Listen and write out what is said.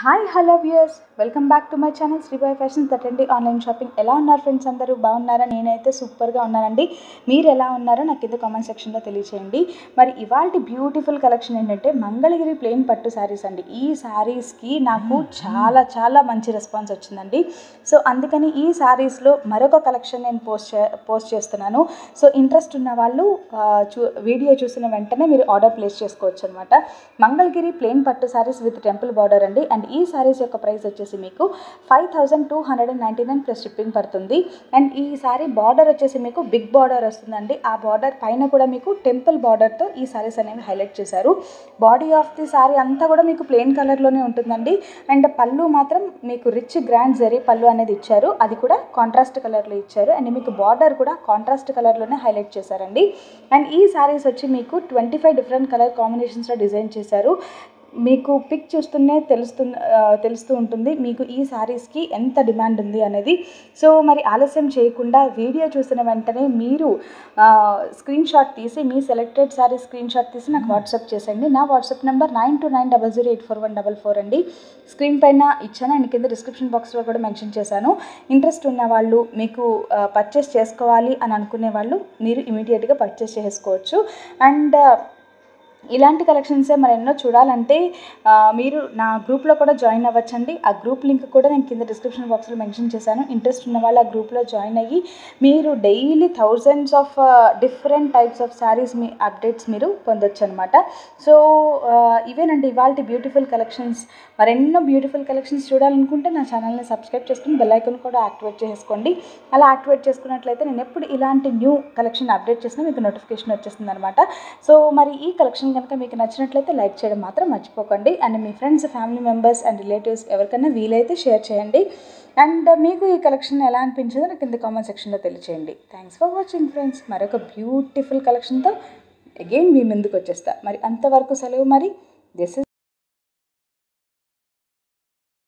hi hello viewers welcome back to my channel Sribai fashions దట్టండి online shopping ఎలా ఉన్నారు friends అందరూ బాగున్నారా నేనైతే సూపర్గా ఉన్నానండి మీరు ఎలా ఉన్నారో నాకు కింద కామెంట్ సెక్షన్లో తెలియచేయండి మరి ఇవాళ బ్యూటిఫుల్ కలెక్షన్ ఏంటంటే మంగళగిరి ప్లెయిన్ పట్టు శారీస్ అండి ఈ శారీస్కి నాకు చాలా చాలా మంచి రెస్పాన్స్ వచ్చిందండి సో అందుకని ఈ శారీస్లో మరొక కలెక్షన్ నేను పోస్ట్ చే పోస్ట్ చేస్తున్నాను సో ఇంట్రెస్ట్ ఉన్న వాళ్ళు ఆ, చూ వీడియో చూసిన వెంటనే మీరు ఆర్డర్ ప్లేస్ చేసుకోవచ్చు అనమాట Mangalagiri plain pattu saris with temple border అండి అండ్ ఈ శారీస్ యొక్క ప్రైస్ వచ్చేసి మీకు five thousand two hundred and ninety nine plus shipping పడుతుంది అండ్ ఈ శారీ బార్డర్ వచ్చేసి మీకు బిగ్ బార్డర్ వస్తుందండి ఆ బార్డర్ పైన కూడా మీకు టెంపుల్ బార్డర్తో ఈ శారీస్ అనేవి హైలైట్ చేశారు బాడీ ఆఫ్ ది శారీ అంతా కూడా మీకు ప్లెయిన్ కలర్లోనే ఉంటుందండి అండ్ పళ్ళు మాత్రం మీకు రిచ్ గ్రాండ్ జరీ పళ్ళు అనేది ఇచ్చారు అది కూడా కాంట్రాస్ట్ కలర్లో ఇచ్చారు అండ్ మీకు బార్డర్ కూడా కాంట్రాస్ట్ కలర్లోనే హైలైట్ చేశారండి అండ్ ఈ శారీస్ వచ్చి మీకు ట్వంటీ ఫైవ్ డిఫరెంట్ కలర్ కాంబినేషన్స్లో డిజైన్ చేశారు మీకు పిక్ చూస్తూనే తెలుస్తు ఆ, తెలుస్తూ ఉంటుంది మీకు ఈ శారీస్కి ఎంత డిమాండ్ ఉంది అనేది సో మరి ఆలస్యం చేయకుండా వీడియో చూసిన వెంటనే మీరు స్క్రీన్ షాట్ తీసి మీ సెలెక్టెడ్ శారీ స్క్రీన్ షాట్ తీసి నాకు వాట్సాప్ చేసేయండి నా WhatsApp number nine two nine double zero eight four one double four అండి స్క్రీన్ పైన ఇచ్చాను అండ్ కింద డిస్క్రిప్షన్ బాక్స్లో కూడా మెన్షన్ చేశాను ఇంట్రెస్ట్ ఉన్న వాళ్ళు మీకు పర్చేస్ చేసుకోవాలి అని అనుకునే వాళ్ళు మీరు ఇమీడియట్గా పర్చేస్ చేసుకోవచ్చు అండ్ ఇలాంటి కలెక్షన్సే మరి ఎన్నో చూడాలంటే ఆ, మీరు నా గ్రూప్లో కూడా జాయిన్ అవ్వచ్చండి ఆ గ్రూప్ లింక్ కూడా నేను కింద డిస్క్రిప్షన్ బాక్స్లో మెన్షన్ చేశాను ఇంట్రెస్ట్ ఉన్న వాళ్ళు ఆ గ్రూప్లో జాయిన్ అయ్యి మీరు daily thousands of different types of saris మీ అప్డేట్స్ మీరు పొందొచ్చు అనమాట సో ఆ, ఇవేనండి ఇవాళ బ్యూటిఫుల్ కలెక్షన్స్ మరెన్నో బ్యూటిఫుల్ కలెక్షన్స్ చూడాలనుకుంటే నా ఛానల్ని సబ్స్క్రైబ్ చేసుకుని బెల్ ఐకాన్ కూడా యాక్టివేట్ చేసుకోండి అలా యాక్టివేట్ చేసుకున్నట్లయితే నేను ఎప్పుడు ఇలాంటి న్యూ కలెక్షన్ అప్డేట్ చేసినా మీకు నోటిఫికేషన్ వచ్చేస్తుంది అనమాట సో మరి ఈ కలెక్షన్ కనుక మీకు నచ్చినట్లయితే లైక్ చేయడం మాత్రం మర్చిపోకండి అండ్ మీ friends family members and relatives ఎవరికైనా వీలైతే షేర్ చేయండి అండ్ మీకు ఈ కలెక్షన్ ఎలా అనిపించిందో నాకు కింద కామెంట్ సెక్షన్లో తెలియచేయండి థ్యాంక్స్ ఫర్ వాచింగ్ ఫ్రెండ్స్ మరొక బ్యూటిఫుల్ కలెక్షన్తో అగైన్ మీ ముందుకు వచ్చేస్తా మరి అంతవరకు సెలవు మరి దిస్ ఇస్